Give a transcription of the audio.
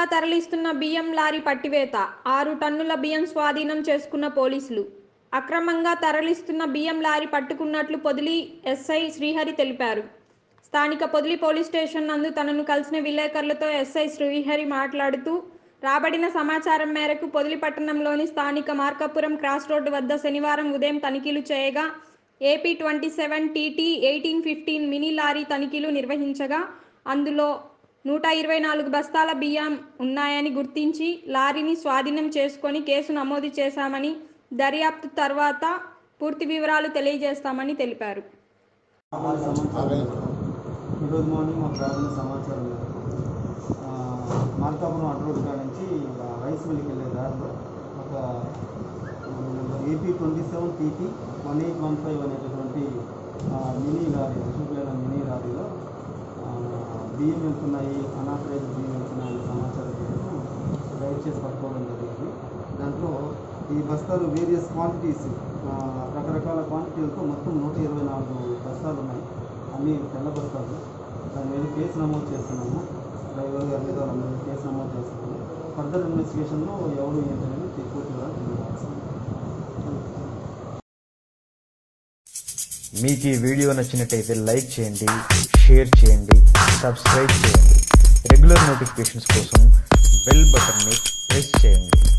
తరలిస్తున్న బియ్యం లారీ పట్టివేత ఆరు టన్నుల బియ్యం స్వాధీనం చేసుకున్న పోలీసులు అక్రమంగా తరలిస్తున్న బియ్యం లారీ పట్టుకున్నట్లు పొదిలి ఎస్ఐ శ్రీహరి తెలిపారు స్థానిక పొదిలి పోలీస్ స్టేషన్ నందు తనను కలిసిన విలేకరులతో ఎస్ఐ శ్రీహరి మాట్లాడుతూ రాబడిన సమాచారం మేరకు పొదిలి పట్టణంలోని స్థానిక మార్కాపురం క్రాస్ రోడ్డు వద్ద శనివారం ఉదయం తనిఖీలు చేయగా AP twenty seven TT eighteen fifteen mini lorry తనిఖీలు నిర్వహించగా అందులో నూట ఇరవై నాలుగు బస్తాల బియ్యం ఉన్నాయని గుర్తించి లారీని స్వాధీనం చేసుకొని కేసు నమోదు చేశామని దర్యాప్తు తర్వాత పూర్తి వివరాలు తెలియజేస్తామని తెలిపారు ఆరు సమాచారం ఈరోజు మార్నింగ్ మాకు రాబడిన సమాచారం మేరకు ఆ, మార్కాపురం అటు రోడ్డు కాడ నుంచి ఆ, రైస్ మిల్కి వెళ్ళే దారిలో ఒక AP twenty seven TT one eight one five అనేటటువంటి ఆ, మినీ లారీ అశోక్లేన మినీ లారీలో ఆ, బియ్యం వెళ్తున్నాయి అనాథరైజ్ బియ్యం వెళ్తున్నాయి అనే సమాచారం మేరకు రైడ్ చేసి పట్టుకోవడం జరిగింది దాంట్లో ఈ బస్తాలు వేరియస్ క్వాంటిటీస్ రకరకాల క్వాంటిటీలతో మొత్తం నూట ఇరవై నాలుగు బస్తాలు ఉన్నాయి అన్ని తెల్ల బస్తాలు దాని మీద కేసు నమోదు చేస్తున్నాము డ్రైవర్ గారి మీద వాళ్ళ మీద కేసు నమోదు చేస్తున్నాము ఫర్దర్ ఇన్వెస్టిగేషన్లో ఎవరు ఏంటనేది పూర్తి వివరాలు తెలియజేస్తాము మీకు ఈ వీడియో నచ్చినట్టయితే లైక్ చేయండి షేర్ చేయండి సబ్స్క్రైబ్ చేయండి రెగ్యులర్ నోటిఫికేషన్స్ కోసం బెల్ బటన్ని ప్రెస్ చేయండి